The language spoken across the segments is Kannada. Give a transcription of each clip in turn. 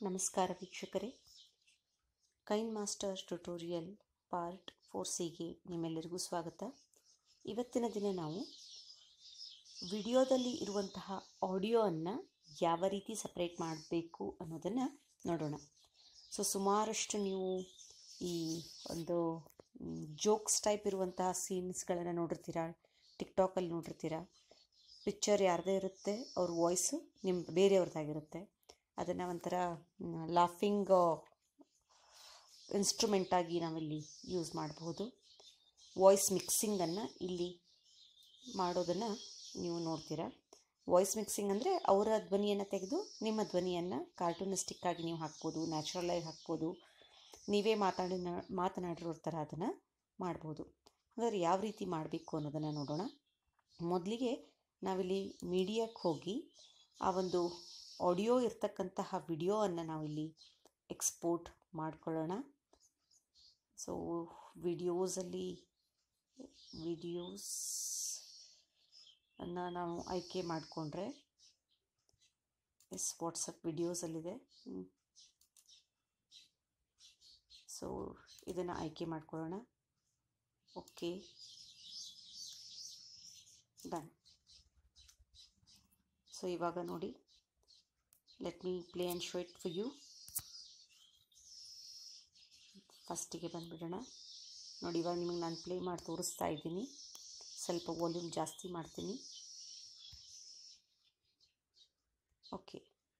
ನಮಸ್ಕಾರ ವೀಕ್ಷಕರೇ KineMaster tutorial part four ಸಿಗೆ ನಿಮ್ಮೆಲ್ಲರಿಗೂ ಸ್ವಾಗತ ಇವತ್ತಿನ ದಿನ ನಾವು ವಿಡಿಯೋದಲ್ಲಿ ಇರುವಂತಹ ಆಡಿಯೋವನ್ನು ಯಾವ ರೀತಿ ಸಪ್ರೇಟ್ ಮಾಡಬೇಕು ಅನ್ನೋದನ್ನು ನೋಡೋಣ ಸೊ ಸುಮಾರಷ್ಟು ನೀವು ಈ ಒಂದು ಜೋಕ್ಸ್ ಟೈಪ್ ಇರುವಂತಹ ಸೀನ್ಸ್ಗಳನ್ನು ನೋಡಿರ್ತೀರ ಟಿಕ್ಟಾಕಲ್ಲಿ ನೋಡಿರ್ತೀರ ಪಿಕ್ಚರ್ ಯಾರದೇ ಇರುತ್ತೆ ಅವ್ರ ವಾಯ್ಸು ನಿಮ್ಮ ಬೇರೆಯವ್ರದ್ದಾಗಿರುತ್ತೆ ಅದನ್ನು ಒಂಥರ ಲಾಫಿಂಗ್ ಇನ್ಸ್ಟ್ರೂಮೆಂಟಾಗಿ ನಾವಿಲ್ಲಿ ಯೂಸ್ ಮಾಡಬಹುದು ವಾಯ್ಸ್ ಮಿಕ್ಸಿಂಗನ್ನು ಇಲ್ಲಿ ಮಾಡೋದನ್ನು ನೀವು ನೋಡ್ತೀರಾ ವಾಯ್ಸ್ ಮಿಕ್ಸಿಂಗ್ ಅಂದರೆ ಅವರ ಧ್ವನಿಯನ್ನು ತೆಗೆದು ನಿಮ್ಮ ಧ್ವನಿಯನ್ನು ಕಾರ್ಟೂನಿಸ್ಟಿಕ್ ಆಗಿ ನೀವು ಹಾಕ್ಬೋದು ನ್ಯಾಚುರಲಾಗಿ ಹಾಕ್ಬೋದು ನೀವೇ ಮಾತಾಡಿ ಮಾತನಾಡಿರೋ ಥರ ಅದನ್ನು ಮಾಡ್ಬೋದು ಹಾಗಾದ್ರೆ ಯಾವ ರೀತಿ ಮಾಡಬೇಕು ಅನ್ನೋದನ್ನು ನೋಡೋಣ ಮೊದಲಿಗೆ ನಾವಿಲ್ಲಿ ಮೀಡಿಯಾಕ್ಕೆ ಹೋಗಿ ಆ ಒಂದು ಆಡಿಯೋ ಇರ್ತಕ್ಕಂತಹ ವಿಡಿಯೋವನ್ನು ನಾವಿಲ್ಲಿ ಎಕ್ಸ್ಪೋರ್ಟ್ ಮಾಡ್ಕೊಳ್ಳೋಣ ಸೊ ವಿಡಿಯೋಸಲ್ಲಿ ವಿಡಿಯೋಸ್ ಅನ್ನು ನಾವು ಆಯ್ಕೆ ಮಾಡಿಕೊಂಡ್ರೆ ಎಸ್ ವಾಟ್ಸಪ್ ವಿಡಿಯೋಸಲ್ಲಿದೆ ಸೊ ಇದನ್ನು ಆಯ್ಕೆ ಮಾಡ್ಕೊಳ್ಳೋಣ ಓಕೆ ಡನ್ ಸೊ ಇವಾಗ ನೋಡಿ let me play and show it for you ಫಸ್ಟಿಗೆ ಬಂದುಬಿಡೋಣ ನೋಡಿ ಇವಾಗ ನಿಮಗೆ ನಾನು ಪ್ಲೇ ಮಾಡಿ ತೋರಿಸ್ತಾ ಇದ್ದೀನಿ ಸ್ವಲ್ಪ ವಾಲ್ಯೂಮ್ ಜಾಸ್ತಿ ಮಾಡ್ತೀನಿ okay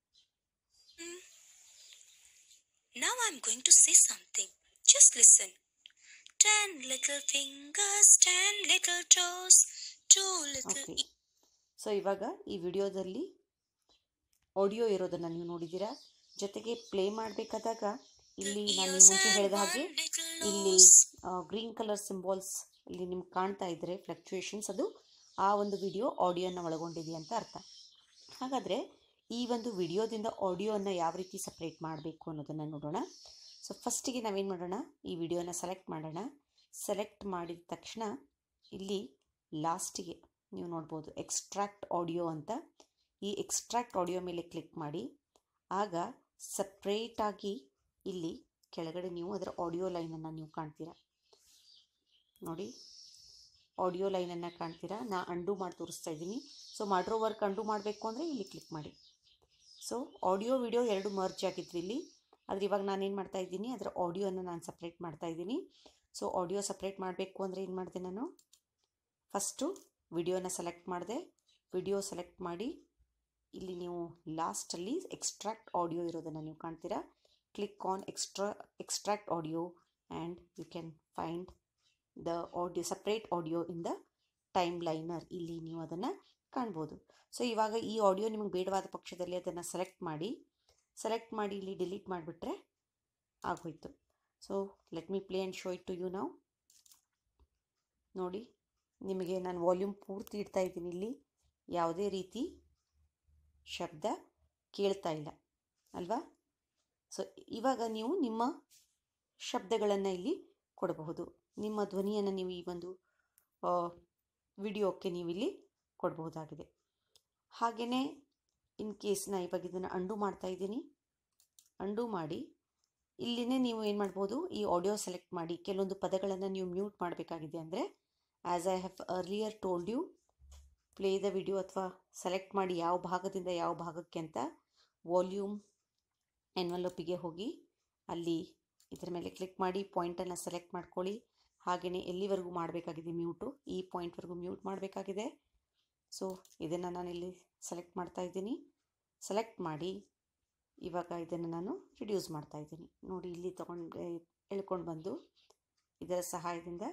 Now I'm going to say something. Just listen. Ten little fingers, ten little toes, two little okay so ಇವಾಗ ಈ ವಿಡಿಯೋದಲ್ಲಿ ಆಡಿಯೋ ಇರೋದನ್ನು ನೀವು ನೋಡಿದ್ದೀರಾ ಜೊತೆಗೆ ಪ್ಲೇ ಮಾಡಬೇಕಾದಾಗ ಇಲ್ಲಿ ನಾನು ears ಮುಂಚೆ and ಹೇಳಿದ ಹಾಗೆ one little ಇಲ್ಲಿ nose. ಗ್ರೀನ್ ಕಲರ್ ಸಿಂಬಾಲ್ಸ್ ಇಲ್ಲಿ ನಿಮ್ಗೆ ಕಾಣ್ತಾ ಇದ್ದರೆ ಫ್ಲಕ್ಚುಯೇಷನ್ಸ್ ಅದು ಆ ಒಂದು ವಿಡಿಯೋ ಆಡಿಯೋನ ಒಳಗೊಂಡಿದೆ ಅಂತ ಅರ್ಥ ಹಾಗಾದರೆ ಈ ಒಂದು ವಿಡಿಯೋದಿಂದ ಆಡಿಯೋನ ಯಾವ ರೀತಿ ಸಪ್ರೇಟ್ ಮಾಡಬೇಕು ಅನ್ನೋದನ್ನು ನೋಡೋಣ ಸೊ ಫಸ್ಟಿಗೆ ನಾವೇನು ಮಾಡೋಣ ಈ ವಿಡಿಯೋನ ಸೆಲೆಕ್ಟ್ ಮಾಡೋಣ ಸೆಲೆಕ್ಟ್ ಮಾಡಿದ ತಕ್ಷಣ ಇಲ್ಲಿ ಲಾಸ್ಟಿಗೆ ನೀವು ನೋಡ್ಬೋದು ಎಕ್ಸ್ಟ್ರಾಕ್ಟ್ ಆಡಿಯೋ ಅಂತ ಈ ಎಕ್ಸ್ಟ್ರಾಕ್ಟ್ ಆಡಿಯೋ ಮೇಲೆ ಕ್ಲಿಕ್ ಮಾಡಿ ಆಗ ಸಪ್ರೇಟಾಗಿ ಇಲ್ಲಿ ಕೆಳಗಡೆ ನೀವು ಅದರ ಆಡಿಯೋ ಲೈನನ್ನು ನೀವು ಕಾಣ್ತೀರಾ ನೋಡಿ ಆಡಿಯೋ ಲೈನನ್ನು ಕಾಣ್ತೀರಾ ನಾ ಅಂಡು ಮಾಡಿ ತೋರಿಸ್ತಾ ಇದ್ದೀನಿ ಸೊ ಮಾಡಿರೋ ವರ್ಕ್ ಅಂಡು ಮಾಡಬೇಕು ಅಂದರೆ ಇಲ್ಲಿ ಕ್ಲಿಕ್ ಮಾಡಿ ಸೊ ಆಡಿಯೋ ವಿಡಿಯೋ ಎರಡು ಮರ್ಜ್ ಆಗಿದ್ವಿ ಇಲ್ಲಿ ಆದರೆ ಇವಾಗ ನಾನೇನು ಮಾಡ್ತಾ ಇದ್ದೀನಿ ಅದರ ಆಡಿಯೋನ ನಾನು ಸಪ್ರೇಟ್ ಮಾಡ್ತಾ ಇದ್ದೀನಿ ಸೊ ಆಡಿಯೋ ಸಪ್ರೇಟ್ ಮಾಡಬೇಕು ಅಂದರೆ ಏನು ಮಾಡಿದೆ ನಾನು ಫಸ್ಟು ವಿಡಿಯೋನ ಸೆಲೆಕ್ಟ್ ಮಾಡಿದೆ ವಿಡಿಯೋ ಸೆಲೆಕ್ಟ್ ಮಾಡಿ ಇಲ್ಲಿ ನೀವು ಲಾಸ್ಟಲ್ಲಿ ಎಕ್ಸ್ಟ್ರಾಕ್ಟ್ ಆಡಿಯೋ ಇರೋದನ್ನು ನೀವು ಕಾಣ್ತೀರಾ click on extra extract audio and you can find the audio separate audio in the time liner ಇಲ್ಲಿ ನೀವು ಅದನ್ನು ಕಾಣ್ಬೋದು ಸೊ ಇವಾಗ ಈ ಆಡಿಯೋ ನಿಮಗೆ ಬೇಡವಾದ ಪಕ್ಷದಲ್ಲಿ ಅದನ್ನು ಸೆಲೆಕ್ಟ್ ಮಾಡಿ ಸೆಲೆಕ್ಟ್ ಮಾಡಿ ಇಲ್ಲಿ ಡಿಲೀಟ್ ಮಾಡಿಬಿಟ್ರೆ ಆಗೋಯ್ತು so let me play and show it to you ನಾವು ನೋಡಿ ನಿಮಗೆ ನಾನು ವಾಲ್ಯೂಮ್ ಪೂರ್ತಿ ಇಡ್ತಾ ಇದ್ದೀನಿ ಇಲ್ಲಿ ಯಾವುದೇ ರೀತಿ ಶಬ್ದ ಕೇಳ್ತಾ ಇಲ್ಲ ಅಲ್ವಾ ಸೊ ಇವಾಗ ನೀವು ನಿಮ್ಮ ಶಬ್ದಗಳನ್ನು ಇಲ್ಲಿ ಕೊಡಬಹುದು ನಿಮ್ಮ ಧ್ವನಿಯನ್ನು ನೀವು ಈ ಒಂದು ವಿಡಿಯೋಕ್ಕೆ ನೀವು ಇಲ್ಲಿ ಕೊಡಬಹುದಾಗಿದೆ ಹಾಗೆಯೇ ಇನ್ ಕೇಸ್ ನಾ ಇವಾಗ ಇದನ್ನು ಅಂಡು ಮಾಡ್ತಾ ಇದ್ದೀನಿ ಅಂಡು ಮಾಡಿ ಇಲ್ಲಿನೇ ನೀವು ಏನು ಮಾಡ್ಬೋದು ಈ ಆಡಿಯೋ ಸೆಲೆಕ್ಟ್ ಮಾಡಿ ಕೆಲವೊಂದು ಪದಗಳನ್ನು ನೀವು ಮ್ಯೂಟ್ ಮಾಡಬೇಕಾಗಿದೆ ಅಂದರೆ as I have earlier told you play the video ಅಥವಾ ಸೆಲೆಕ್ಟ್ ಮಾಡಿ ಯಾವ ಭಾಗದಿಂದ ಯಾವ ಭಾಗಕ್ಕೆ ಅಂತ ವಾಲ್ಯೂಮ್ ಎನ್ವಲಪಿಗೆ ಹೋಗಿ ಅಲ್ಲಿ ಇದರ ಮೇಲೆ ಕ್ಲಿಕ್ ಮಾಡಿ ಪಾಯಿಂಟನ್ನು ಸೆಲೆಕ್ಟ್ ಮಾಡ್ಕೊಳ್ಳಿ ಹಾಗೆಯೇ ಎಲ್ಲಿವರೆಗೂ ಮಾಡಬೇಕಾಗಿದೆ ಮ್ಯೂಟು ಈ ಪಾಯಿಂಟ್ವರೆಗೂ ಮ್ಯೂಟ್ ಮಾಡಬೇಕಾಗಿದೆ ಸೊ ಇದನ್ನು ನಾನಿಲ್ಲಿ ಸೆಲೆಕ್ಟ್ ಮಾಡ್ತಾ ಇದ್ದೀನಿ ಸೆಲೆಕ್ಟ್ ಮಾಡಿ ಇವಾಗ ಇದನ್ನು ನಾನು ರಿಡ್ಯೂಸ್ ಮಾಡ್ತಾ ಇದ್ದೀನಿ ನೋಡಿ ಇಲ್ಲಿ ತೊಗೊಂಡು ಎಳ್ಕೊಂಡು ಬಂದು ಇದರ ಸಹಾಯದಿಂದ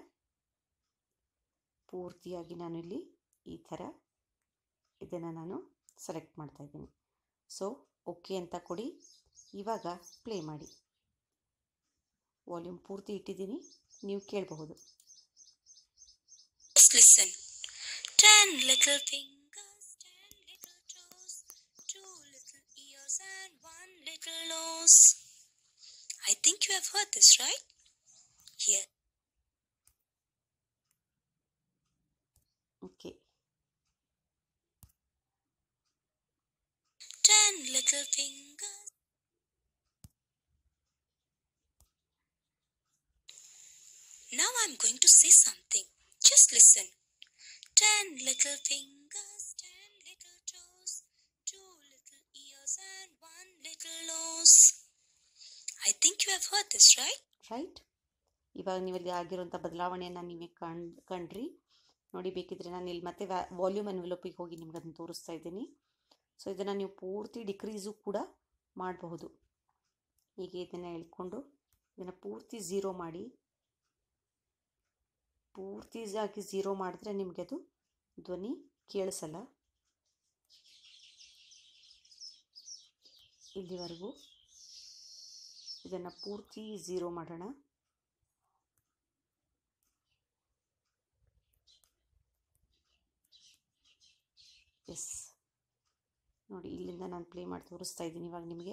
ಪೂರ್ತಿಯಾಗಿ ನಾನು ಇಲ್ಲಿ ಈ ಥರ ಇದನ್ನು ನಾನು ಸೆಲೆಕ್ಟ್ ಮಾಡ್ತಾ ಇದ್ದೀನಿ ಸೊ ಓಕೆ ಅಂತ ಕೊಡಿ ಇವಾಗ ಪ್ಲೇ ಮಾಡಿ ವಾಲ್ಯೂಮ್ ಪೂರ್ತಿ ಇಟ್ಟಿದ್ದೀನಿ ನೀವು ಕೇಳಬಹುದು Just listen. Ten little fingers, ten little toes, two little ears and one little nose. I think you have heard this, right? Here. Okay Ten little fingers. Now I'm going to say something. Just listen. Ten little fingers, ten little toes, two little ears, and one little nose. I think you have heard this, right? Right ಇವಾಗ ನೀವಲ್ಲಿ ಆಗಿರುವಂಥ ಬದಲಾವಣೆಯನ್ನು ನೀವೇ ಕಣ್ ಕಂಡ್ರಿ ನೋಡಿ ಬೇಕಿದ್ರೆ ನಾನು ಇಲ್ಲಿ ಮತ್ತೆ ವ್ಯಾ ವಾಲ್ಯೂಮ್ ಎನ್ವೆಲೋಪಿಗೆ ಹೋಗಿ ನಿಮ್ಗೆ ಅದನ್ನು ತೋರಿಸ್ತಾ ಇದ್ದೀನಿ ಸೊ ಇದನ್ನು ನೀವು ಪೂರ್ತಿ ಡಿಕ್ರೀಸು ಕೂಡ ಮಾಡಬಹುದು ಹೀಗೆ ಇದನ್ನು ಎಳ್ಕೊಂಡು ಇದನ್ನು ಪೂರ್ತಿ ಝೀರೋ ಮಾಡಿ ಪೂರ್ತಿ ಆಗಿ ಝೀರೋ ಮಾಡಿದ್ರೆ ನಿಮಗೆ ಅದು ಧ್ವನಿ ಕೇಳಿಸಲ್ಲ ಇಲ್ಲಿವರೆಗೂ ಇದನ್ನು ಪೂರ್ತಿ ಝೀರೋ ಮಾಡೋಣ ಎಸ್ ನೋಡಿ ಇಲ್ಲಿಂದ ನಾನು ಪ್ಲೇ ಮಾಡಿ ತೋರಿಸ್ತಾ ಇದ್ದೀನಿ ಇವಾಗ ನಿಮಗೆ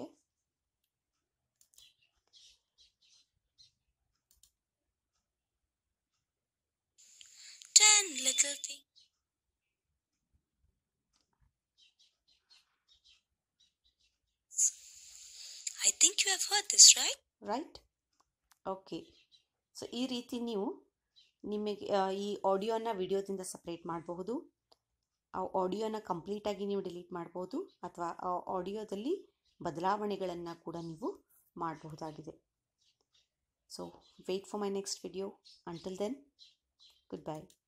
Ten little things. I think you have heard this, right? Right okay so ಈ ರೀತಿ ನೀವು ನಿಮಗೆ ಆ, ಈ ಆಡಿಯೋನ ವಿಡಿಯೋದಿಂದ ಸಪ್ರೇಟ್ ಮಾಡಬಹುದು ಆ ಆಡಿಯೋನ ಕಂಪ್ಲೀಟಾಗಿ ನೀವು ಡಿಲೀಟ್ ಮಾಡ್ಬೋದು ಅಥವಾ ಆ ಆಡಿಯೋದಲ್ಲಿ ಬದಲಾವಣೆಗಳನ್ನು ಕೂಡ ನೀವು ಮಾಡಬಹುದಾಗಿದೆ so wait for my next video until then good by